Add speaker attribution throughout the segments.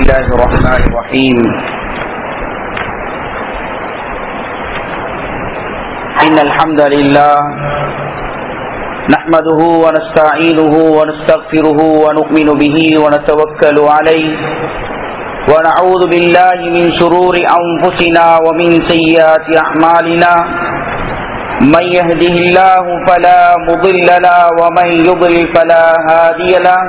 Speaker 1: الله الرحمن الرحيم إن الحمد لله نحمده ونستعينه ونستغفره ونؤمن به ونتوكل عليه ونعوذ بالله من شرور أنفسنا ومن سيئات أعمالنا من يهده الله فلا مضل له ومن يضلل فلا هادي له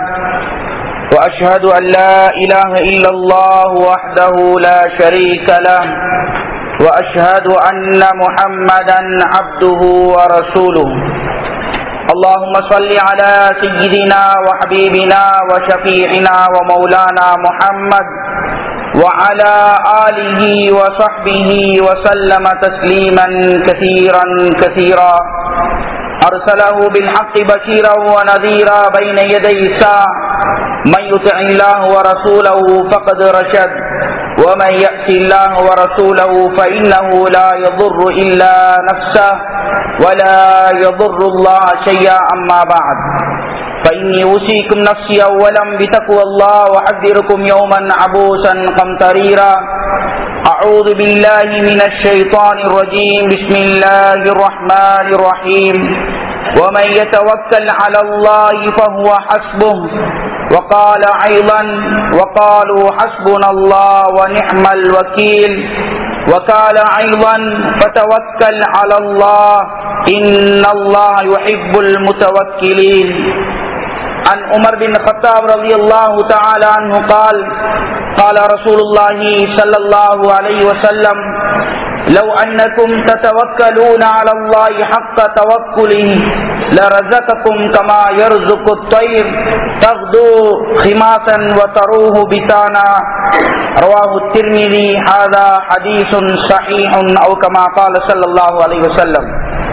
Speaker 1: وأشهد أن لا إله إلا الله وحده لا شريك له وأشهد أن محمدا عبده ورسوله اللهم صل على سيدنا وحبيبنا وشفيعنا ومولانا محمد وعلى آله وصحبه وسلم تسليما كثيرا كثيرا أرسله بالحق بشيرا ونذيرا بين يدي الساعة من يطع الله ورسوله فقد رشد ومن يأت الله ورسوله فإنه لا يضر إلا نفسه ولا يضر الله شيئا أما بعد فإني أوصيكم نفسي أولا بتقوى الله وأحذركم يوما عبوسا قمطريرا أعوذ بالله من الشيطان الرجيم بسم الله الرحمن الرحيم ومن يتوكل على الله فهو حسبه وقال أيضا وقالوا حسبنا الله ونعم الوكيل وقال أيضا فتوكل على الله إن الله يحب المتوكلين عن عمر بن الخطاب رضي الله تعالى عنه قال قال رسول الله صلى الله عليه وسلم لو أنكم تتوكلون على الله حق توكله لرزقكم كما يرزق الطير تغدو خماسا وتروه بتانا رواه الترمذي هذا حديث صحيح أو كما قال صلى الله عليه وسلم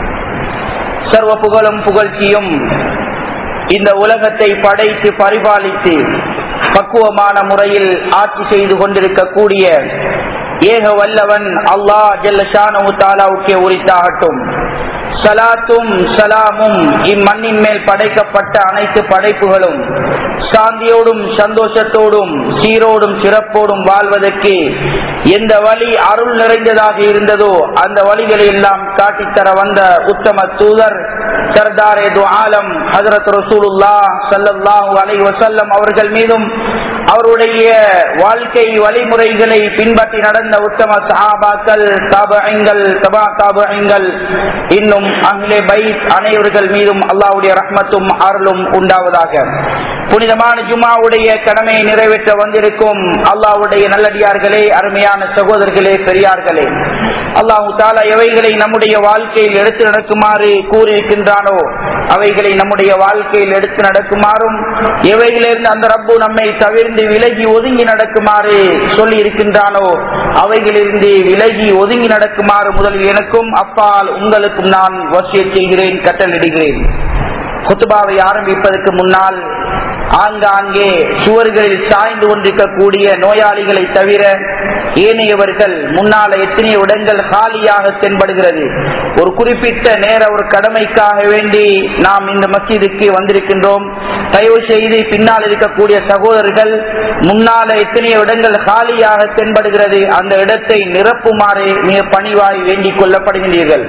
Speaker 1: சர்வ புகழும் புகழ்ச்சியும் இந்த உலகத்தை படைத்து பரிபாலித்து பக்குவமான முறையில் ஆட்சி செய்து கொண்டிருக்கக்கூடிய ஏக வல்லவன் அல்லாஹ் ஜல்லஷானு தாலாவுக்கே உரித்தாகட்டும் சலாத்தும் சலாமும் இம்மண்ணின் மேல் படைக்கப்பட்ட அனைத்து படைப்புகளும் சாந்தியோடும் சந்தோஷத்தோடும் சீரோடும் சிறப்போடும் வாழ்வதற்கு எந்த வழி அருள் நிறைந்ததாக இருந்ததோ அந்த வழிகளை எல்லாம் காட்டித்தர வந்த உத்தம தூதர் சர்தார் எது ஆலம் ஹசரத் ரசூலுல்லா சல்லல்லாஹு அலை வசல்லம் அவர்கள் மீதும் அவருடைய வாழ்க்கை வழிமுறைகளை பின்பற்றி நடந்த உத்தம சஹாபாக்கள் தாபங்கள் தபா தாபங்கள் இன்னும் அஹ்லே பைத் அனைவர்கள் மீதும் அல்லாவுடைய ரஹ்மத்தும் அருளும் உண்டாவதாக புனிதமான ஜுமாவுடைய கடமையை நிறைவேற்ற வந்திருக்கும் அல்லாவுடைய நல்லடியார்களே அருமையான சகோதரர்களே பெரியார்களே அல்லாஹு தாலா எவைகளை நம்முடைய வாழ்க்கையில் எடுத்து நடக்குமாறு கூறியிருக்கின்றானோ அவைகளை நம்முடைய வாழ்க்கையில் எடுத்து நடக்குமாறும் எவைகளிலிருந்து அந்த ரப்பு நம்மை தவிர்ந்து விலகி ஒதுங்கி நடக்குமாறு சொல்லி இருக்கின்றானோ அவைகளிலிருந்து விலகி ஒதுங்கி நடக்குமாறு முதலில் எனக்கும் அப்பால் உங்களுக்கும் நான் வசிய செய்கிறேன் கட்டளிடுகிறேன் குத்துபாவை ஆரம்பிப்பதற்கு முன்னால் ஆங்காங்கே சுவர்களில் சாய்ந்து கொண்டிருக்கக்கூடிய நோயாளிகளை தவிர ஏனையவர்கள் முன்னால எத்தனை இடங்கள் காலியாக தென்படுகிறது ஒரு குறிப்பிட்ட நேர ஒரு கடமைக்காக வேண்டி நாம் இந்த மசீதுக்கு வந்திருக்கின்றோம் தயவு செய்து பின்னால் இருக்கக்கூடிய சகோதரர்கள் முன்னால எத்தனை இடங்கள் காலியாக தென்படுகிறது அந்த இடத்தை நிரப்புமாறு மிக பணிவாய் வேண்டிக் கொள்ளப்படுகின்றீர்கள்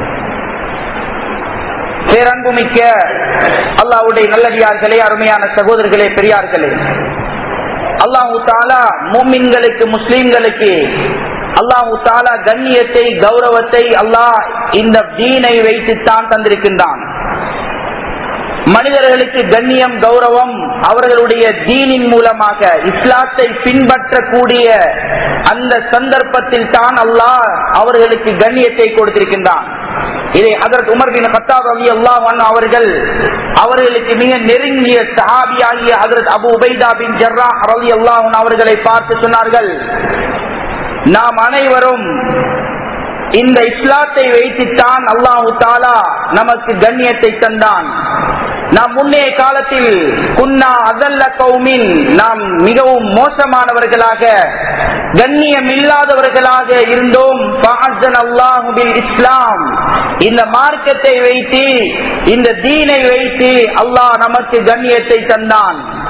Speaker 1: பேரன்புமிக்க அல்லாவுடைய நல்லடியார்களே அருமையான சகோதரர்களே பெரியார்களே அல்லாஹு தாலா மூமின்களுக்கு முஸ்லிம்களுக்கு அல்லாஹு தாலா கண்ணியத்தை கௌரவத்தை அல்லாஹ் இந்த தீனை வைத்துத்தான் தந்திருக்கின்றான் மனிதர்களுக்கு கண்ணியம் கௌரவம் அவர்களுடைய தீனின் மூலமாக இஸ்லாத்தை பின்பற்றக்கூடிய அந்த சந்தர்ப்பத்தில் தான் அல்லாஹ் அவர்களுக்கு கண்ணியத்தை கொடுத்திருக்கின்றான் இதை அதற்கு உமர் பின் கத்தாப் அலி அல்லாஹ் அவர்கள் அவர்களுக்கு மிக நெருங்கிய சஹாபியாகிய ஹதரத் அபு உபைதா பின் ஜர்ரா அலி அல்லாஹ் அவர்களை பார்த்து சொன்னார்கள் நாம் அனைவரும் இந்த இஸ்லாத்தை வைத்துத்தான் அல்லாஹு தாலா நமக்கு கண்ணியத்தை தந்தான் நாம் முன்னைய காலத்தில் குன்னா அதல்ல கௌமின் நாம் மிகவும் மோசமானவர்களாக கண்ணியம் இல்லாதவர்களாக இருந்தோம் அல்லாஹுபில் இஸ்லாம் இந்த மார்க்கத்தை வைத்து இந்த தீனை வைத்து அல்லாஹ் நமக்கு கண்ணியத்தை தந்தான்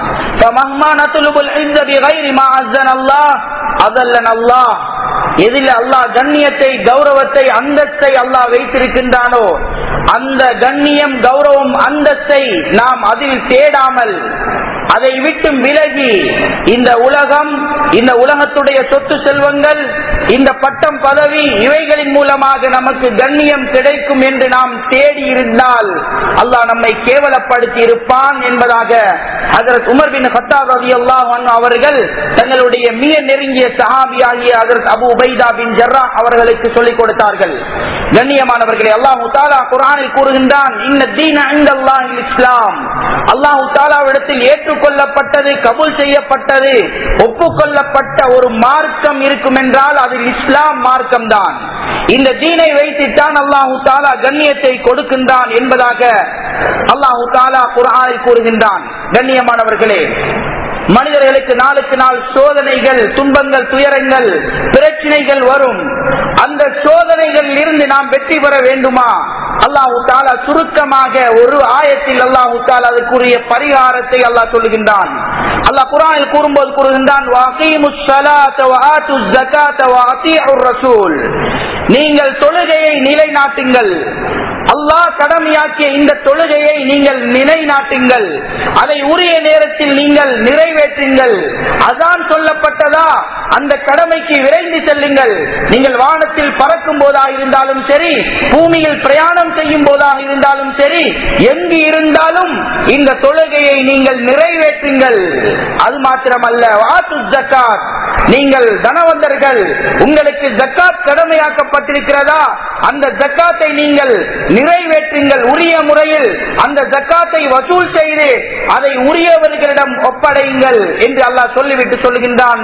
Speaker 1: فمهما نطلب العز بغير ما عزنا الله أذلنا الله எதில் அல்லாஹ் கண்ணியத்தை கௌரவத்தை அந்தஸ்தை அல்லாஹ் வைத்திருக்கின்றானோ அந்த கண்ணியம் கௌரவம் அந்தஸ்தை நாம் அதில் தேடாமல் அதை விட்டு விலகி இந்த உலகம் இந்த உலகத்துடைய சொத்து செல்வங்கள் இந்த பட்டம் பதவி இவைகளின் மூலமாக நமக்கு கண்ணியம் கிடைக்கும் என்று நாம் தேடி இருந்தால் அல்லாஹ் நம்மை கேவலப்படுத்தி இருப்பான் என்பதாக ஹதரத் உமர் பின் ஹத்தாப் ரவி அல்லாஹ் அவர்கள் தங்களுடைய மிக நெருங்கிய சஹாபியாகிய ஹதரத் அபு உபைதா பின் ஜர்ரா அவர்களுக்கு சொல்லிக் கொடுத்தார்கள் கண்ணியமானவர்களே அல்லாஹு தாலா குரானில் கூறுகின்றான் இந்த தீன அல்லாஹில் இஸ்லாம் அல்லாஹு தாலாவிடத்தில் ஏற்றுக்கொள்ளப்பட்டது கபூல் செய்யப்பட்டது ஒப்புக்கொள்ளப்பட்ட ஒரு மார்க்கம் இருக்கும் என்றால் அது இஸ்லாம் மார்க்கம் தான் இந்த தீனை வைத்துத்தான் அல்லாஹு தாலா கண்ணியத்தை கொடுக்கின்றான் என்பதாக அல்லாஹு தாலா குரானில் கூறுகின்றான் கண்ணியமானவர்களே மனிதர்களுக்கு நாளுக்கு நாள் சோதனைகள் துன்பங்கள் துயரங்கள் பிரச்சனைகள் வரும் அந்த சோதனைகளில் இருந்து நாம் வெற்றி பெற வேண்டுமா அல்லாஹு தாலா சுருக்கமாக ஒரு ஆயத்தில் அல்லாஹு தாலா அதுக்குரிய பரிகாரத்தை அல்லாஹ் சொல்லுகின்றான் அல்லாஹ் குரானில் கூறும்போது கூறுகின்றான் நீங்கள் தொழுகையை நிலைநாட்டுங்கள் அல்லாஹ் கடமையாக்கிய இந்த தொழுகையை நீங்கள் நிலைநாட்டுங்கள் அதை உரிய நேரத்தில் நீங்கள் நிறைவேற்றுங்கள் அதான் சொல்லப்பட்டதா அந்த கடமைக்கு விரைந்து செல்லுங்கள் நீங்கள் வானத்தில் பறக்கும் போதாக இருந்தாலும் சரி பூமியில் பிரயாணம் செய்யும் போதாக இருந்தாலும் சரி எங்கு இருந்தாலும் இந்த தொழுகையை நீங்கள் நிறைவேற்றுங்கள் அது மாத்திரமல்ல வாத்து ஜக்காத் நீங்கள் தனவந்தர்கள் உங்களுக்கு ஜக்காத் கடமையாக்கப்பட்டிருக்கிறதா அந்த ஜக்காத்தை நீங்கள் நிறைவேற்றுங்கள் உரிய முறையில் அந்த ஜக்காத்தை வசூல் செய்து அதை உரியவர்களிடம் ஒப்படையுங்கள் என்று அல்லாஹ் சொல்லிவிட்டு சொல்லுகின்றான்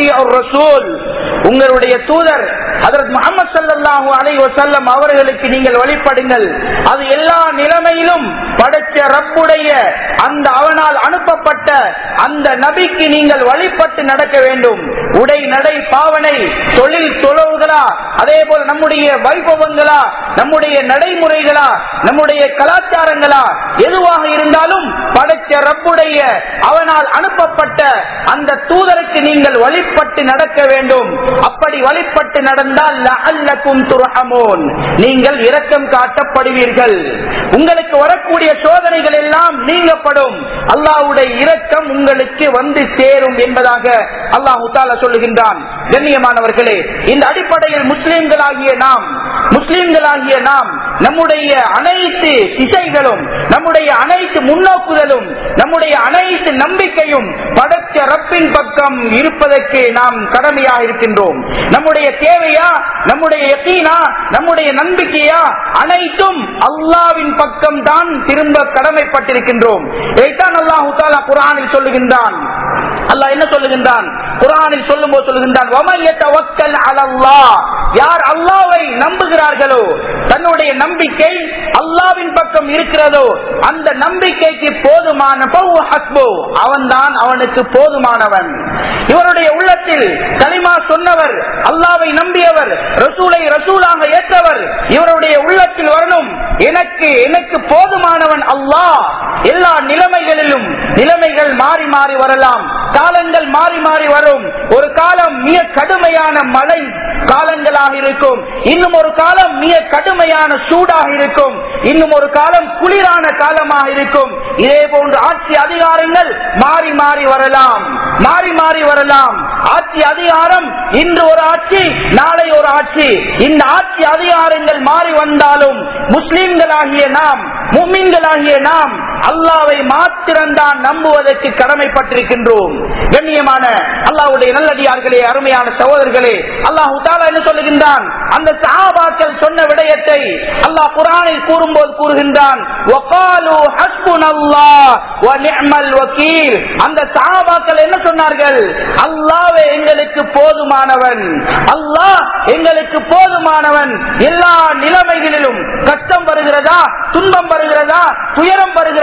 Speaker 1: உங்களுடைய தூதர் அதற்கு முகமது சல்லாஹூ அலை வசல்லம் அவர்களுக்கு நீங்கள் வழிபடுங்கள் அது எல்லா நிலைமையிலும் படைச்ச ரப்புடைய அந்த அவனால் அனுப்பப்பட்ட அந்த நபிக்கு நீங்கள் வழிபட்டு நடக்க வேண்டும் உடை நடை பாவனை தொழில் தொழவுகளா அதே போல நம்முடைய வைபவங்களா நம்முடைய நடைமுறைகளா நம்முடைய கலாச்சாரங்களா எதுவாக இருந்தாலும் படைச்ச ரப்புடைய அவனால் அனுப்பப்பட்ட அந்த தூதருக்கு நீங்கள் வழிபட்டு நடக்க வேண்டும் அப்படி வழிபட்டு நடந்தால் லஅல்லக்கும் துர்ஹமூன் நீங்கள் இரக்கம் காட்டப்படுவீர்கள் உங்களுக்கு வரக்கூடிய சோதனைகள் எல்லாம் நீங்கப்படும் அல்லாஹ்வுடைய இரக்கம் உங்களுக்கு வந்து சேரும் என்பதாக அல்லாஹ் தாலா சொல்லுகின்றான் கண்ணியமானவர்களே இந்த அடிப்படையில் முஸ்லிம்களாகிய நாம் முஸ்லிம்களாகிய நாம் நம்முடைய அனைத்து திசைகளும் நம்முடைய அனைத்து முன்னோக்குதலும் நம்முடைய அனைத்து நம்பிக்கையும் படைச்ச ரப்பின் பக்கம் இருப்பதற்கு நாம் கடமையாக இருக்கின்றோம் நம்முடைய தேவையா நம்முடைய யக்கீனா நம்முடைய நம்பிக்கையா அனைத்தும் அல்லாவின் பக்கம் தான் திரும்ப கடமைப்பட்டிருக்கின்றோம் இதைத்தான் அல்லாஹு தாலா குரானில் சொல்லுகின்றான் அல்லாஹ் என்ன சொல்லுகின்றான் குரானில் சொல்லும் போது சொல்லுகின்றான் யார் அல்லாவை நம்புகிறார்களோ தன்னுடைய நம்பிக்கை அல்லாவின் பக்கம் இருக்கிறதோ அந்த நம்பிக்கைக்கு போதுமான அவன் தான் அவனுக்கு போதுமானவன் இவருடைய உள்ளத்தில் களிமா சொன்னவர் அல்லாவை நம்பியவர் ரசூலை ரசூலாக ஏற்றவர் இவருடைய உள்ளத்தில் வரணும் எனக்கு எனக்கு போதுமானவன் அல்லாஹ் எல்லா நிலைமைகளிலும் நிலைமைகள் மாறி மாறி வரலாம் காலங்கள் மாறி மாறி வரும் ஒரு காலம் மிக கடுமையான மழை காலங்களாக இருக்கும் இன்னும் ஒரு காலம் மிக கடுமையான சூடாக இருக்கும் இன்னும் ஒரு காலம் குளிரான காலமாக இருக்கும் இதே போன்று ஆட்சி அதிகாரங்கள் மாறி மாறி வரலாம் மாறி மாறி வரலாம் ஆட்சி அதிகாரம் இன்று ஒரு ஆட்சி நாளை ஒரு ஆட்சி இந்த ஆட்சி அதிகாரங்கள் மாறி வந்தாலும் முஸ்லிம்களாகிய நாம் மும்மின்களாகிய நாம் அல்லாவை மாத்திரம்தான் நம்புவதற்கு கடமைப்பட்டிருக்கின்றோம் கண்ணியமான அல்லாவுடைய நல்லடியார்களே அருமையான சகோதரர்களே அல்லாஹு தாலா என்ன சொல்லுகின்றான் அந்த சஹாபாக்கள் சொன்ன விடயத்தை அல்லாஹ் குரானில் கூறும்போது கூறுகின்றான் وَقَالُوا حَسْبُنَا اللَّهُ وَنِعْمَ الْوَكِيلُ அந்த சஹாபாக்கள் என்ன சொன்னார்கள் அல்லாஹ்வே எங்களுக்கு போதுமானவன் அல்லாஹ் எங்களுக்கு போதுமானவன் எல்லா நிலைமைகளிலும் கஷ்டம் வருகிறதா துன்பம் வருகிறதா துயரம் வருகிறதா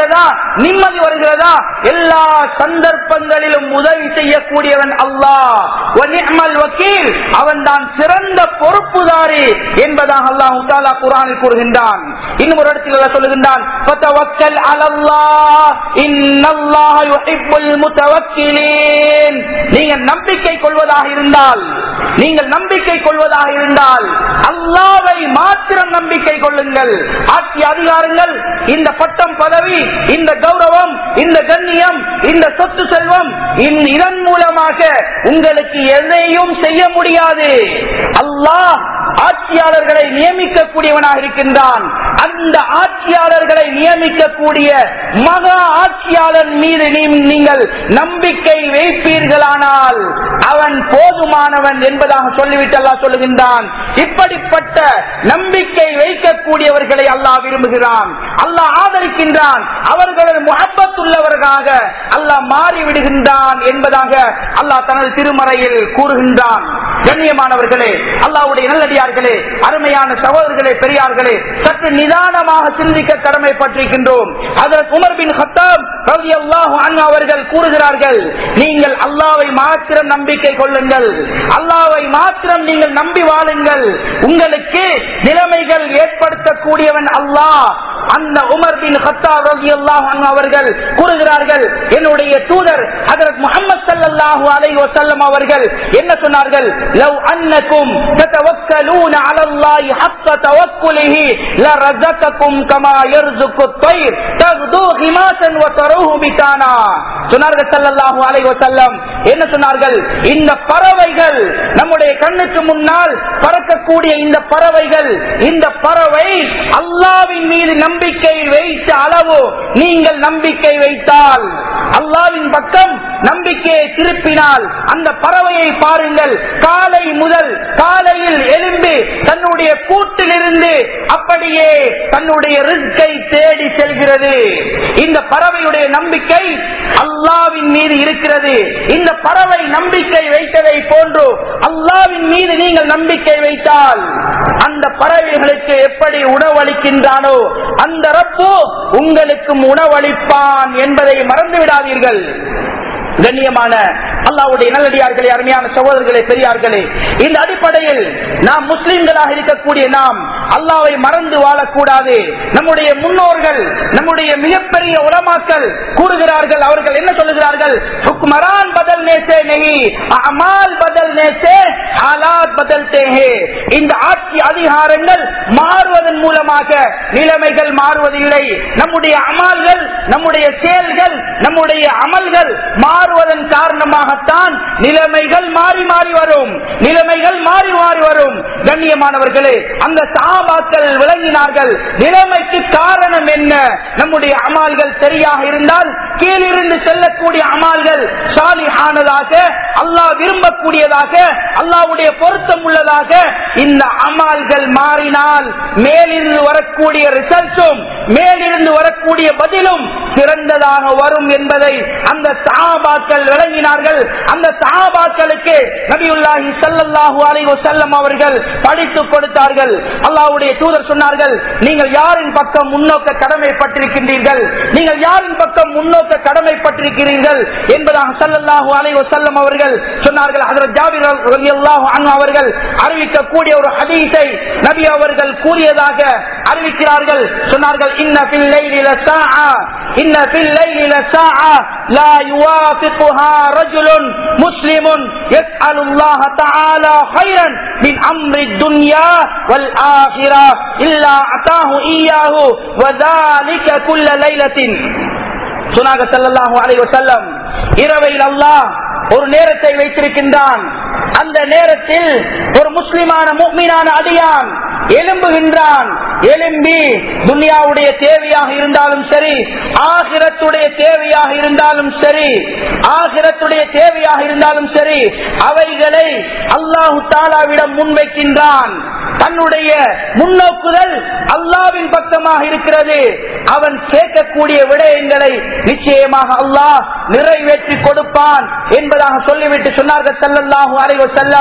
Speaker 1: வருகிறதா நிம்மதி வருகிறதா எல்லா சந்தர்ப்பங்களிலும் உதவி செய்யக்கூடியவன் அல்லாஹ் வநிஅமல் வக்கீல் அவன் தான் சிறந்த பொறுப்புதாரி என்பதாக அல்லாஹ் தாலா குரானில் கூறுகின்றான் இன்னும் ஒரு இடத்தில் அல்லாஹ் சொல்லுகின்றான் "ஃபதவக்கல் அலல்லாஹ், இன்னல்லாஹ யுஹிப்புல் முத்தவக்கிலீன்." நீங்கள் நம்பிக்கை கொள்வதாக இருந்தால் நீங்கள் நம்பிக்கை கொள்வதாக இருந்தால் அல்லாவை மாத்திரம் நம்பிக்கை கொள்ளுங்கள் ஆட்சி அதிகாரங்கள் இந்த பட்டம் பதவி இந்த கௌரவம் இந்த கண்ணியம் இந்த சொத்து செல்வம் இந்த- இதன் மூலமாக உங்களுக்கு எதையும் செய்ய முடியாது அல்லாஹ் ஆட்சியாளர்களை நியமிக்கக்கூடியவனாக இருக்கின்றான் அந்த ஆட்சியாளர்களை நியமிக்கக்கூடிய மகா ஆட்சியாளர் மீது நீ- நீங்கள் நம்பிக்கை வைப்பீர்களானால் அவன் போதுமானவன் என்பதாக சொல்லிவிட்டு அல்லாஹ் சொல்லுகின்றான் இப்படிப்பட்ட நம்பிக்கை வைக்கக்கூடியவர்களை அல்லாஹ் விரும்புகிறான் அல்லாஹ் ஆதரிக்கின்றான் அவர்களது முகப்பத்துள்ளவர்களாக அல்லாஹ் மாறிவிடுகின்றான் என்பதாக அல்லாஹ் தனது திருமறையில் கூறுகின்றான் கண்ணியமானவர்களே அல்லாஹ்வுடைய நல்லடியார்களே அருமையான சகோதரர்களே பெரியார்களே சற்று நிதானமாக சிந்திக்க கடமைப்பட்டிருக்கின்றோம் அதற்கு உமர் பின் ஹத்தாப் ரலியல்லாஹு அன்ஹு அவர்கள் கூறுகிறார்கள் நீங்கள் அல்லாவை மாத்திரம் நம்பிக்கை கொள்ளுங்கள் அல்லாவை மாத்திரம் நீங்கள் நம்பி வாழுங்கள் உங்களுக்கு நிலைமைகள் ஏற்படுத்தக்கூடியவன் அல்லாஹ் அந்த உமர் பின் ஹத்தாப் ரலியல்லாஹு அன்ஹு அவர்கள் கூறுகிறார்கள் என்னுடைய தூதர் ஹஜரத் முஹம்மது ஸல்லல்லாஹு அலைஹி வஸல்லம் அவர்கள் என்ன சொன்னார்கள் லவ் அன்னக்கும் ததவக்கலூன அலல்லாஹி ஹக்க தவக்குலிஹி லரஸகக்கும் கமா யர்ஸுகு الطير تغدو خماسا وتروه بطانا சொன்னார்கள் ஸல்லல்லாஹு அலைஹி வஸல்லம் என்ன சொன்னார்கள் இந்த பறவைகள் நம்முடைய கண்ணுக்கு முன்னால் பறக்கக்கூடிய இந்த பறவைகள் இந்த பறவை அல்லாவின் மீது நம்பிக்கை வைத்த அளவு நீங்கள் நம்பிக்கை வைத்தால் அல்லாவின் பக்கம் நம்பிக்கையை திருப்பினால் அந்த பறவையை பாருங்கள் காலை முதல் காலையில் எழும்பி தன்னுடைய கூட்டிலிருந்து அப்படியே தன்னுடைய ரிஸ்கை தேடி செல்கிறது இந்த பறவையுடைய நம்பிக்கை அல்லாவின் மீது இருக்கிறது இந்த பறவை நம்பிக்கை வைத்ததை போன்று அல்லாவின் மீது நீங்கள் நம்பிக்கை வைத்தால் அந்த பறவைகளுக்கு எப்படி உணவளிக்கின்றானோ அந்த ரப்பு உங்களுக்கும் உணவளிப்பான் என்பதை மறந்து விடாதீர்கள் கண்ணியமான அல்லாவுடைய நல்லடியார்களே அருமையான சகோதரர்களே பெரியார்களே இந்த அடிப்படையில் நாம் முஸ்லிம்களாக இருக்கக்கூடிய நாம் அல்லாவை மறந்து வாழக்கூடாது நம்முடைய முன்னோர்கள் நம்முடைய மிகப்பெரிய உலமாக்கள் கூறுகிறார்கள் அவர்கள் என்ன சொல்லுகிறார்கள் ஹுக்மரான் பதல் நேசே நெஹி அமால் பதல் நேசே ஹாலாத் பதல் தேஹே இந்த ஆட்சி அதிகாரங்கள் மாறுவதன் மூலமாக நிலைமைகள் மாறுவதில்லை நம்முடைய அமால்கள் நம்முடைய செயல்கள் நம்முடைய அமல்கள் மாறுவதன் காரணமாகத்தான் நிலைமைகள் மாறி மாறி வரும் நிலைமைகள் மாறி மாறி வரும் கண்ணியமானவர்களே அந்த சாபாக்கள் விளங்கினார்கள் நிலைமைக்கு காரணம் என்ன நம்முடைய அமால்கள் சரியாக இருந்தால் கீழிருந்து செல்லக்கூடிய அமால்கள் சாலிஹானதாக அல்லாஹ் விரும்பக்கூடியதாக அல்லாஹ்வுடைய பொருத்தம் உள்ளதாக இந்த அமால்கள் மாறினால் மேலிருந்து வரக்கூடிய ரிசல்ட்டும் மேலிருந்து வரக்கூடிய பதிலும் சிறந்ததாக வரும் என்பதை அந்த சஹாபாக்கள் விளங்கினார்கள் அந்த சஹாபாக்களுக்கு நபியுல்லாஹி ஸல்லல்லாஹு அலைஹி வஸல்லம் அவர்கள் படித்து கொடுத்தார்கள் அல்லாஹ்வுடைய தூதர் சொன்னார்கள் நீங்கள் யாரின் பக்கம் முன்னோக்க கடமைப்பட்டிருக்கின்றீர்கள் நீங்கள் யாரின் பக்கம் முன்னோக்க கடமைப்பட்டிருக்கிறீர்கள் என்பதாக ஸல்லல்லாஹு அலைஹி வஸல்லம் அவர்கள் சொன்னார்கள் ஹஜ்ரத் ஜாபிர் ரலியல்லாஹு அன்ஹு அவர்கள் அறிவிக்கக்கூடிய ஒரு ஹதீஸை நபி அவர்கள் கூறியதாக அறிவிக்கிறார்கள் சொன்னார்கள் இன்ன ஃபில் லைலி லஸாஆ இன்ன ஃபில் லைலி லஸாஆ லா யுவாஃபிகுஹா ரஜுலுன் முஸ்லிமுன் يسأل الله تعالى خيرا من أمر الدنيا والآخرة إلا أعطاه إياه وذلك كل ليلة சொன்னாங்க ஸல்லல்லாஹு அலைஹி வஸல்லம் இரவையில் அல்லாஹ் ஒரு நேரத்தை வைத்திருக்கின்றான் அந்த நேரத்தில் ஒரு முஸ்லிமான முக்மீனான அடியான் எழும்புகின்றான் எழும்பி துனியாவுடைய தேவையாக இருந்தாலும் சரி ஆகிரத்துடைய தேவையாக இருந்தாலும் சரி ஆகிரத்துடைய தேவையாக இருந்தாலும் சரி அவைகளை அல்லாஹு தாலாவிடம் முன்வைக்கின்றான் தன்னுடைய முன்னோக்குதல் அல்லாவின் பக்கமாக இருக்கிறது அவன் கேட்கக்கூடிய விடயங்களை நிச்சயமாக அல்லாஹ் நிறைவேற்றி கொடுப்பான் என்பதாக சொல்லிவிட்டு சொன்னார்கள் ஸல்லல்லாஹு அலைஹி வஸல்லம்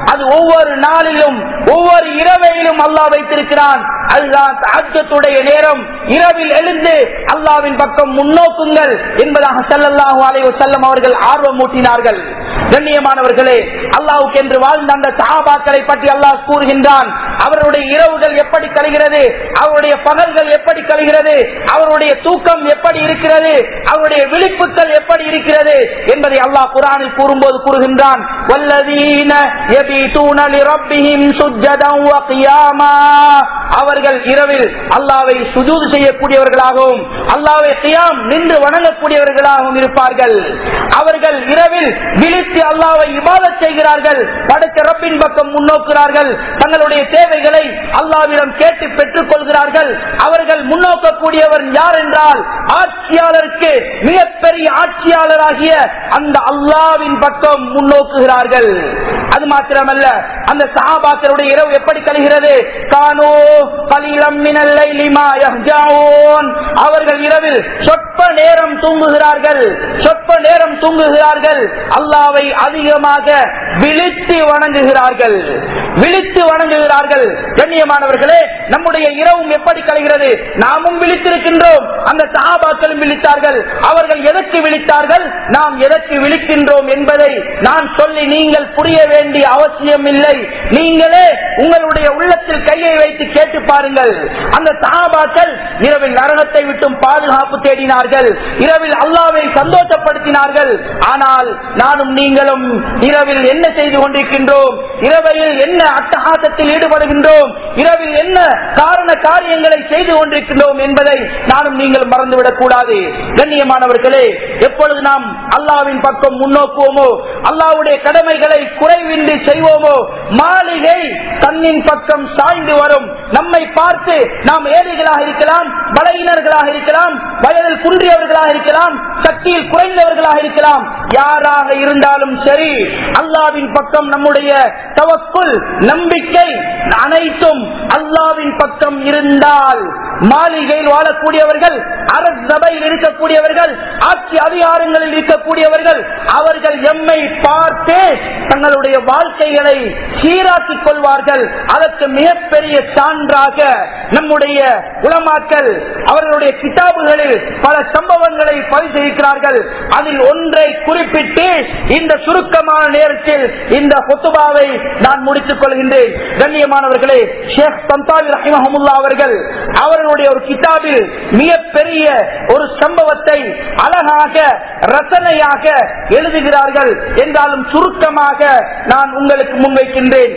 Speaker 1: அது ஒவ்வொரு நாளிலும் ஒவ்வொரு இரவையிலும் அல்லாஹ் வைத்திருக்கிறான் அதுதான் தஹஜ்ஜத்துடைய நேரம் இரவில் எழுந்து அல்லாவின் பக்கம் முன்னோக்குங்கள் என்பதாக ஸல்லல்லாஹு அலைஹி வஸல்லம் அவர்கள் ஆர்வம் ஊட்டினார்கள் கண்ணியமானவர்களே அல்லாஹ்வுக்கு என்று வாழ்ந்த அந்த சஹாபாக்களை பற்றி அல்லாஹ் கூறுகின்றான் அவருடைய இரவுகள் எப்படி கழிகிறது அவருடைய பகல்கள் எப்படி கழிகிறது அவருடைய தூக்கம் எப்படி இருக்கிறது அவருடைய விழிப்புகள் எப்படி இருக்கிறது என்பதை அல்லாஹ் குரானில் கூறும்போது கூறுகின்றான் வல்லதீன யபீதூன லிரப்பிஹிம் சுஜ்ஜதன் வ கியாமா அவர்கள் இரவில் அல்லாவை சுஜூது செய்யக்கூடியவர்களாகவும் அல்லாவை கியாம் நின்று வணங்கக்கூடியவர்களாகவும் இருப்பார்கள் அவர்கள் இரவில் விழித்து அல்லாவை இபாதத் செய்கிறார்கள் படைத்த ரப்பின் பக்கம் முன்னோக்குகிறார்கள் தங்களுடைய தேவைகளை அல்லாவிடம் கேட்டு பெற்றுக் கொள்கிறார்கள் அவர்கள் முன்னோக்கக்கூடியவர் யார் என்றால் ஆட்சியாளருக்கு மிகப்பெரிய ஆட்சியாளராகிய அந்த அல்லாவின் பக்கம் முன்னோக்குகிறார்கள் அது மாத்திரமல்ல அந்த சஹாபாக்களுடைய இரவு எப்படி கழிகிறது கானோ கலிலம் மினல்லை லிமா யஹ்ஜாவூன் அவர்கள் இரவில் சொற்ப நேரம் தூங்குகிறார்கள் சொற்ப நேரம் தூங்குகிறார்கள் அல்லாவை அதிகமாக விழித்து வணங்குகிறார்கள் விழித்து வணங்குகிறார்கள் கண்ணியமானவர்களே நம்முடைய இரவும் எப்படி கழிகிறது நாமும் விழித்திருக்கின்றோம் அந்த சஹாபாக்களும் விழித்தார்கள் அவர்கள் எதற்கு விழித்தார்கள் நாம் எதற்கு விழிக்கின்றோம் என்பதை நான் சொல்லி நீங்கள் புரிய வேண்டிய அவசியம் இல்லை நீங்களே உங்களுடைய உள்ளத்தில் கையை வைத்து கேட்டு பாருங்கள் அந்த சஹாபாக்கள் இரவில் நரகத்தை விட்டும் பாதுகாப்பு தேடினார்கள் இரவில் அல்லாவை சந்தோஷப்படுத்தினார்கள் ஆனால் நானும் நீங்களும் இரவில் என்ன செய்து கொண்டிருக்கின்றோம் இரவையில் என்ன அட்டகாசத்தில் ஈடுபடுகின்றோம் இரவில் என்ன காரண காரியங்களை செய்து கொண்டிருக்கின்றோம் என்பதை நானும் நீங்கள் மறந்துவிடக் கூடாது கண்ணியமானவர்களே எப்பொழுது நாம் அல்லாவின் பக்கம் முன்னோக்குவோமோ அல்லாவுடைய கடமைகளை குறைவின்றி செய்வோமோ மாளிகை தன்னின் பக்கம் சாய்ந்து வரும் நம்மை பார்த்து நாம் ஏழைகளாக இருக்கலாம் பலையினர்களாக இருக்கலாம் வயதில் குன்றியவர்களாக இருக்கலாம் சக்தியில் குறைந்தவர்களாக இருக்கலாம் யாராக இருந்தாலும் சரி அல்லாவின் பக்கம் நம்முடைய தவக்குள் நம்பிக்கை அனைத்தும் அல்லாவின் பக்கம் இருந்தால் மாளிகையில் வாழக்கூடியவர்கள் அரசபையில் இருக்கக்கூடியவர்கள் ஆட்சி அதிகாரங்களில் இருக்கக்கூடியவர்கள் அவர்கள் எம்மை பார்த்து தங்களுடைய வாழ்க்கைகளை சீராக்கிக் கொள்வார்கள் அதற்கு மிகப்பெரிய சான்றாக நம்முடைய உலமாக்கள் அவர்களுடைய கிதாபுகளில் பல சம்பவங்களை பதிந்திருக்கிறார்கள் அதில் ஒன்றை குறிப்பிட்டு இந்த சுருக்கமான நேரத்தில் இந்த கொத்துபாவை நான் முடித்துக் கொள்கின்றேன் கண்ணியமானவர்களே ஷேக் சந்தாவி ரஹிமஹமுல்லா அவர்கள் அவர்களுடைய ஒரு கிதாபில் மிகப்பெரிய ஒரு சம்பவத்தை அழகாக ரசனையாக எழுதுகிறார்கள் என்றாலும் சுருக்கமாக நான் உங்களுக்கு முன்வைக்கின்றேன்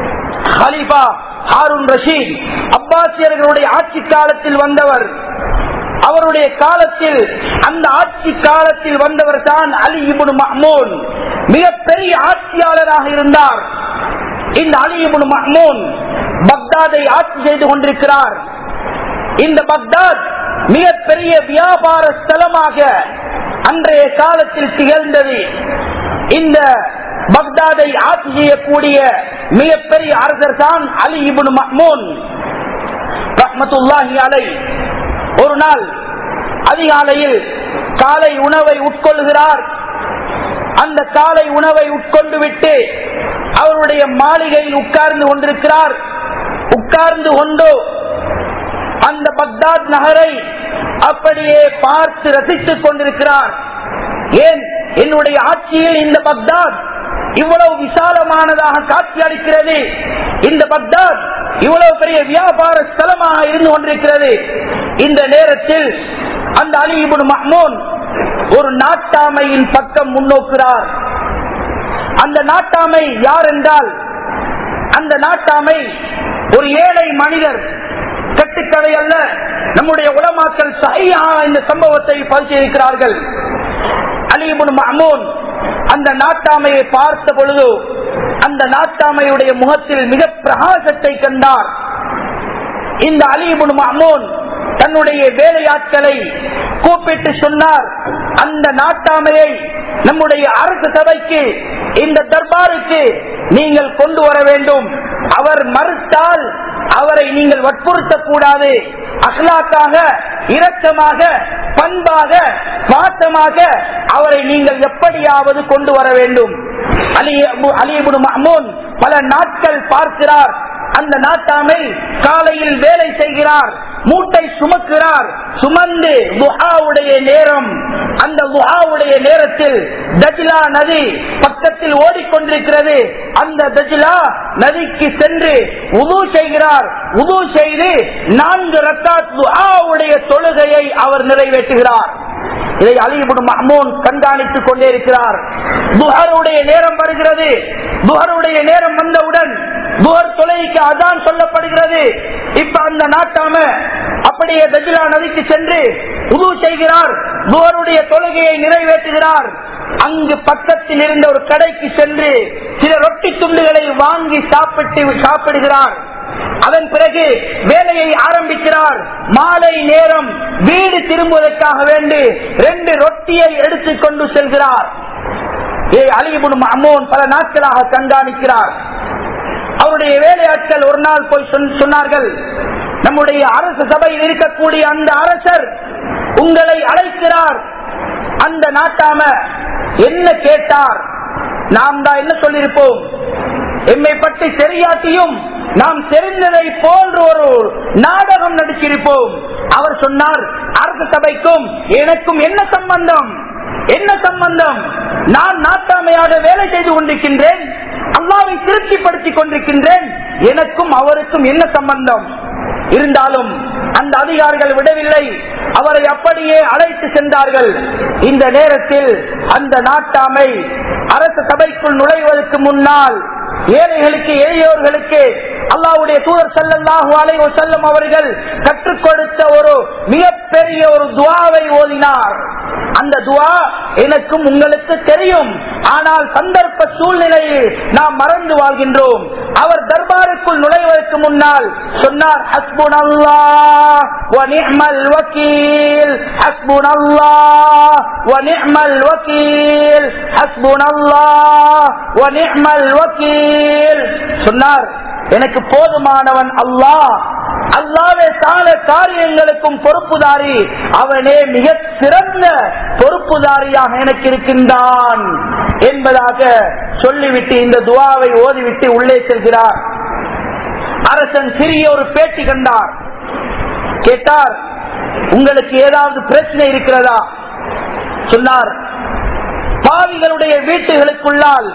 Speaker 1: ஹலீஃபா ஹாரூன் ரஷீத் அப்பாசியர்களுடைய ஆட்சி காலத்தில் வந்தவர் அவருடைய காலத்தில் அந்த ஆட்சி காலத்தில் வந்தவர் தான் அலி இபுன் மஹ்மூன் மிகப்பெரிய ஆட்சியாளராக இருந்தார் இந்த அலி இபுன் மஹ்மூன் பக்தாதை ஆட்சி செய்து கொண்டிருக்கிறார் இந்த பக்தாத் மிகப்பெரிய வியாபார ஸ்தலமாக அன்றைய காலத்தில் திகழ்ந்தது இந்த பக்தாதை ஆட்சி செய்யக்கூடிய மிகப்பெரிய அரசர் தான் அலி இபுன் மஹ்மூன் ரஹ்மத்துல்லாஹி அலை ஒரு நாள் அதிகாலையில் காலை உணவை உட்கொள்கிறார் அந்த காலை உணவை உட்கொண்டு விட்டு அவருடைய மாளிகையில் உட்கார்ந்து கொண்டிருக்கிறார் உட்கார்ந்து கொண்டு அந்த பக்தாத் நகரை அப்படியே பார்த்து ரசித்துக் கொண்டிருக்கிறார் ஏன் என்னுடைய ஆட்சியில் இந்த பக்தாத் இவ்வளவு விசாலமானதாக காட்சி அளிக்கிறது இந்த பக்தாத் இவ்வளவு பெரிய வியாபார ஸ்தலமாக இருந்து கொண்டிருக்கிறது இந்த நேரத்தில் அந்த அலிபுன் மஹ்மூன் ஒரு நாட்டாமையின் பக்கம் முன்னோக்குகிறார் அந்த நாட்டாமை யார் என்றால் அந்த நாட்டாமை ஒரு ஏழை மனிதர் கட்டுக்கதை அல்ல நம்முடைய உலமாக்கள் சரியாக இந்த சம்பவத்தை பரிசீலிக்கிறார்கள் அலிபுன் மஹமூன் அந்த நாட்டாமையை பார்த்த பொழுது அந்த நாட்டாமையுடைய முகத்தில் மிக பிரகாசத்தை கண்டார் இந்த அலிபுன் மஹமூன் தன்னுடைய வேலையாட்களை கூப்பிட்டு சொன்னார் அந்த நாட்டாமையை நம்முடைய அரசு சபைக்கு இந்த தர்பாருக்கு நீங்கள் கொண்டு வர வேண்டும் அவர் மறுத்தால் அவரை நீங்கள் வற்புறுத்தக்கூடாது அஹ்லாக்காக இரக்கமாக பண்பாக பாசமாக அவரை நீங்கள் எப்படியாவது கொண்டு வர வேண்டும் அலி அலிபுன் மஹமூன் பல நாட்கள் பார்க்கிறார் அந்த நாட்டாமை காலையில் வேலை செய்கிறார் மூட்டை சுமக்கிறார் சுமந்து துஹாவுடைய நேரம் அந்த துஹாவுடைய நேரத்தில் தஜிலா நதி பக்கத்தில் ஓடிக்கொண்டிருக்கிறது அந்த தஜிலா நதிக்கு சென்று உது செய்கிறார் உது செய்து நான்கு ரக்காத் துஹாவுடைய தொழுகையை அவர் நிறைவேற்றுகிறார் இதை அலிபுன் மஹமூன் கண்காணித்துக் கொண்டே இருக்கிறார் துஹருடைய நேரம் வருகிறது துஹருடைய நேரம் வந்தவுடன் துஹர் தொலைக்கு அதான் சொல்லப்படுகிறது இப்ப அந்த நாட்டாம அப்படியே தஜிலா நதிக்கு சென்று உது செய்கிறார் துஹருடைய தொழுகையை நிறைவேற்றுகிறார் அங்கு பக்கத்தில் இருந்த ஒரு கடைக்கு சென்று சில ரொட்டி துண்டுகளை வாங்கி சாப்பிட்டு சாப்பிடுகிறார் அதன் பிறகு வேலையை ஆரம்பிக்கிறார் மாலை நேரம் வீடு திரும்புவதற்காக வேண்டி ரெண்டு ரொட்டியை எடுத்துக் கொண்டு செல்கிறார் ஏ அலிபுன் அம்மோன் பல நாட்களாக கண்காணிக்கிறார் அவருடைய வேலையாட்கள் ஒரு நாள் போய் சொன்னார்கள் நம்முடைய அரசு சபையில் இருக்கக்கூடிய அந்த அரசர் உங்களை அழைக்கிறார் அந்த நாட்டாம என்ன கேட்டார் நாம் தான் என்ன சொல்லியிருப்போம் எம்மை பற்றி தெரியாட்டியும் நாம் தெரிந்ததை போன்று ஒரு நாடகம் நடிச்சிருப்போம் அவர் சொன்னார் அரசு சபைக்கும் எனக்கும் என்ன சம்பந்தம் என்ன சம்பந்தம் நான் நாட்டாமையாக வேலை செய்து கொண்டிருக்கின்றேன் அல்லாவை திருப்திப்படுத்திக் கொண்டிருக்கின்றேன் எனக்கும் அவருக்கும் என்ன சம்பந்தம் இருந்தாலும் அந்த அதிகாரிகள் விடவில்லை அவரை அப்படியே அழைத்து சென்றார்கள் இந்த நேரத்தில் அந்த நாட்டாமை அரசு சபைக்குள் நுழைவதற்கு முன்னால் ஏழைகளுக்கு எளியோர்களுக்கு அல்லாவுடைய தூதர் செல்லல்லாஹு அலைவ செல்லும் அவர்கள் கற்றுக் கொடுத்த ஒரு மிகப்பெரிய ஒரு துவாவை ஓதினார் அந்த துவா எனக்கும் உங்களுக்கு தெரியும் ஆனால் சந்தர்ப்ப சூழ்நிலையில் நாம் மறந்து வாழ்கின்றோம் அவர் தர்பாருக்குள் நுழைவதற்கு முன்னால் சொன்னார் ஹஸ்புன் அல்லாஹ் வனிஹ்மல் வக்கீல் ஹஸ்புன் அல்லாஹ் வனிஹ்மல் வக்கீல் ஹஸ்புன் அல்லாஹ் வனிஹ்மல் வக்கீல் சொன்னார் எனக்கு போதுமானவன் அல்லாஹ் அல்லாவே தான காரியங்களுக்கும் பொறுப்புதாரி அவனே மிக சிறந்த பொறுப்புதாரியாக எனக்கு இருக்கின்றான் என்பதாக சொல்லிவிட்டு இந்த துவாவை ஓதிவிட்டு உள்ளே செல்கிறார் அரசன் சிறிய ஒரு பேட்டி கண்டார் கேட்டார் உங்களுக்கு ஏதாவது பிரச்சனை இருக்கிறதா சொன்னார் பாவிகளுடைய வீட்டுகளுக்குள்ளால்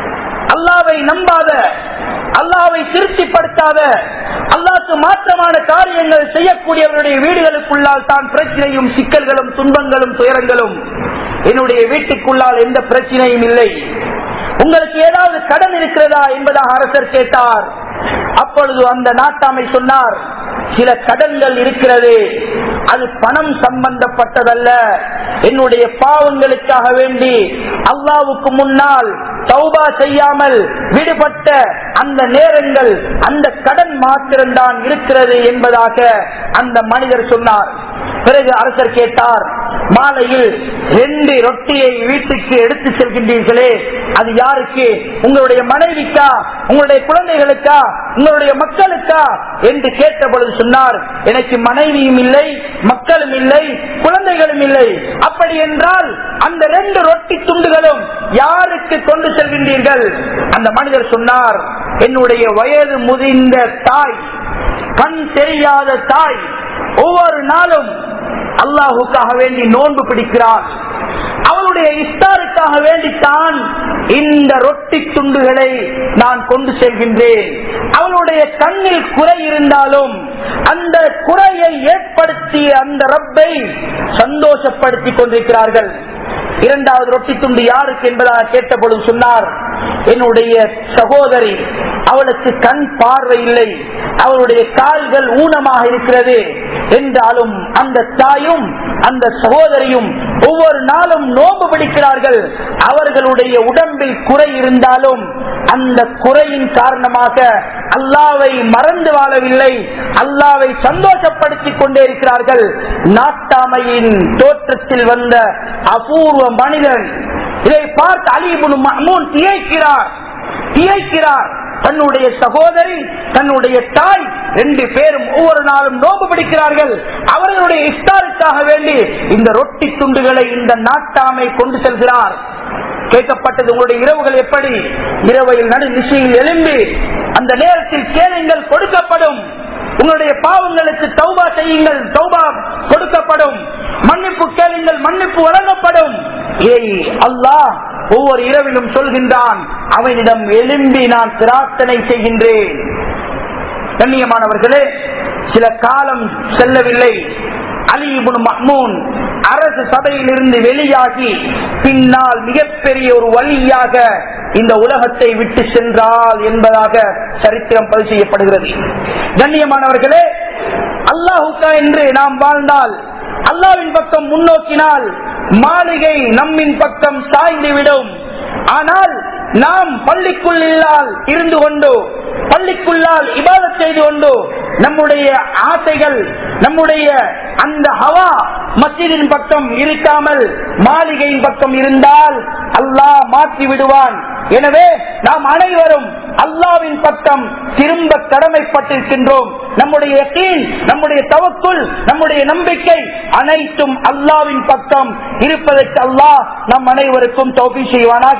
Speaker 1: அல்லாவை நம்பாத அல்லாவை திருப்திப்படுத்தாத அல்லாக்கு மாற்றமான காரியங்கள் செய்யக்கூடியவருடைய வீடுகளுக்குள்ளால் தான் பிரச்சனையும் சிக்கல்களும் துன்பங்களும் துயரங்களும் என்னுடைய வீட்டுக்குள்ளால் எந்த பிரச்சனையும் இல்லை உங்களுக்கு ஏதாவது கடன் இருக்கிறதா என்பதாக அரசர் கேட்டார் அப்பொழுது அந்த நாட்டாமை சொன்னார் சில கடன்கள் இருக்கிறது அது பணம் சம்பந்தப்பட்டதல்ல என்னுடைய பாவங்களுக்காக வேண்டி அல்லாவுக்கு முன்னால் தௌபா செய்யாமல் விடுபட்ட அந்த நேரங்கள் அந்த கடன் மாத்திரம்தான் இருக்கிறது என்பதாக அந்த மனிதர் சொன்னார் பிறகு அரசர் கேட்டார் மாலையில் ரெண்டு ரொட்டியை வீட்டுக்கு எடுத்து செல்கின்றீர்களே அது யாருக்கு உங்களுடைய மனைவிக்கா உங்களுடைய குழந்தைகளுக்கா உங்களுடைய மக்களுக்கா என்று கேட்ட பொழுது சொன்னார் எனக்கு மனைவியும் இல்லை மக்களும் இல்லை குழந்தைகளும் இல்லை அப்படி என்றால் அந்த ரெண்டு ரொட்டி துண்டுகளும் யாருக்கு கொண்டு செல்கின்றீர்கள் அந்த மனிதர் சொன்னார் என்னுடைய வயது முதிர்ந்த தாய் கண் தெரியாத தாய் ஒவ்வொரு நாளும் அல்லாஹுக்காக வேண்டி நோன்பு பிடிக்கிறார் அவளுடைய இஸ்தாருக்காக வேண்டித்தான் இந்த ரொட்டி துண்டுகளை நான் கொண்டு செல்கின்றேன் அவளுடைய கண்ணில் குறை இருந்தாலும் அந்த குறையை ஏற்படுத்திய அந்த ரப்பை சந்தோஷப்படுத்திக் கொண்டிருக்கிறார்கள் இரண்டாவது ரொட்டி துண்டு யாருக்கு என்பதாக கேட்டபொழுது சொன்னார் என்னுடைய சகோதரி அவளுக்கு கண் பார்வை இல்லை அவளுடைய கால்கள் ஊனமாக இருக்கிறது என்றாலும் அந்த தாயும் அந்த சகோதரியும் ஒவ்வொரு நாளும் நோம்பு பிடிக்கிறார்கள் அவர்களுடைய உடம்பில் குறை இருந்தாலும் அந்த குறையின் காரணமாக அல்லாவை மறந்து வாழவில்லை அல்லாவை சந்தோஷப்படுத்திக் கொண்டே இருக்கிறார்கள் நாட்டாமையின் தோற்றத்தில் வந்த அபூர்வ மனிதன் இதை பார்த்து அலிபுன் மஹமூன் திகைக்கிறார் திகைக்கிறார் தன்னுடைய சகோதரி தன்னுடைய தாய் ரெண்டு பேரும் ஒவ்வொரு நாளும் நோம்பு பிடிக்கிறார்கள் அவர்களுடைய இஃப்தாருக்காக வேண்டி இந்த ரொட்டி துண்டுகளை இந்த நாட்டாமை கொண்டு செல்கிறார் கேட்கப்பட்டது உங்களுடைய இரவுகள் எப்படி இரவையில் நடு நிசையில் எழும்பி அந்த நேரத்தில் கேளுங்கள் கொடுக்கப்படும் உங்களுடைய பாவங்களுக்கு தௌபா செய்யுங்கள் தௌபா கொடுக்கப்படும் மன்னிப்பு கேளுங்கள் மன்னிப்பு வழங்கப்படும் இதை அல்லாஹ் ஒவ்வொரு இரவிலும் சொல்கின்றான் அவனிடம் எழும்பி நான் பிரார்த்தனை செய்கின்றேன் கண்ணியமானவர்களே சில காலம் செல்லவில்லை அலிபுன் மஹ்மூன் அரசு சபையிலிருந்து வெளியாகி பின்னால் மிகப்பெரிய ஒரு வழியாக இந்த உலகத்தை விட்டு சென்றால் என்பதாக சரித்திரம் பதிவு செய்யப்படுகிறது கண்ணியமானவர்களே அல்லாஹுக்கா என்று நாம் வாழ்ந்தால் அல்லாவின் பக்கம் முன்னோக்கினால் மாளிகை நம்மின் பக்கம் சாய்ந்துவிடும் ஆனால் நாம் பள்ளிக்குள்ளால் இருந்து கொண்டு பள்ளிக்குள்ளால் இபாதத் செய்து கொண்டு நம்முடைய ஆசைகள் நம்முடைய அந்த ஹவா மஸ்ஜிதின் பக்கம் இருக்காமல் மாளிகையின் பக்கம் இருந்தால் அல்லாஹ் மாற்றி விடுவான் எனவே நாம் அனைவரும் அல்லாவின் பக்கம் திரும்ப கடமைப்பட்டிருக்கின்றோம் நம்முடைய யகீன், நம்முடைய தவக்குள் நம்முடைய நம்பிக்கை அனைத்தும் அல்லாவின் பக்கம் இருப்பதற்கு அல்லாஹ் நம் அனைவருக்கும் தௌபி செய்வானாக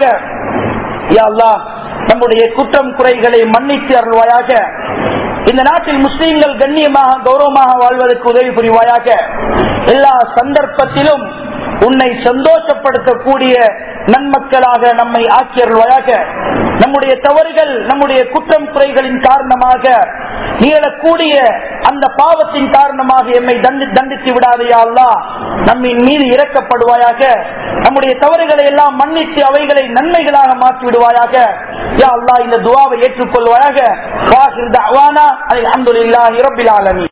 Speaker 1: யா அல்லாஹ் நம்முடைய குற்றம் குறைகளை மன்னித்து அருள்வாயாக இந்த நாட்டில் முஸ்லீம்கள் கண்ணியமாக கௌரவமாக வாழ்வதற்கு உதவி புரிவாயாக எல்லா சந்தர்ப்பத்திலும் உன்னை சந்தோஷப்படுத்தக்கூடிய நன்மக்களாக நம்மை ஆக்கியருள்வாயாக நம்முடைய தவறுகள் நம்முடைய குற்றம் குறைகளின் காரணமாக நிகழக்கூடிய அந்த பாவத்தின் காரணமாக எம்மை தண்டி தண்டித்து விடாதையா அல்லா நம்மின் மீது இறக்கப்படுவாயாக நம்முடைய தவறுகளை எல்லாம் மன்னித்து அவைகளை நன்மைகளாக மாற்றி விடுவாயாக யா அல்லா இந்த துவாவை ஏற்றுக்கொள்வாயாக வாஹிர் தஅவானா அல்ஹம்துலில்லாஹி ரப்பில் ஆலமீன்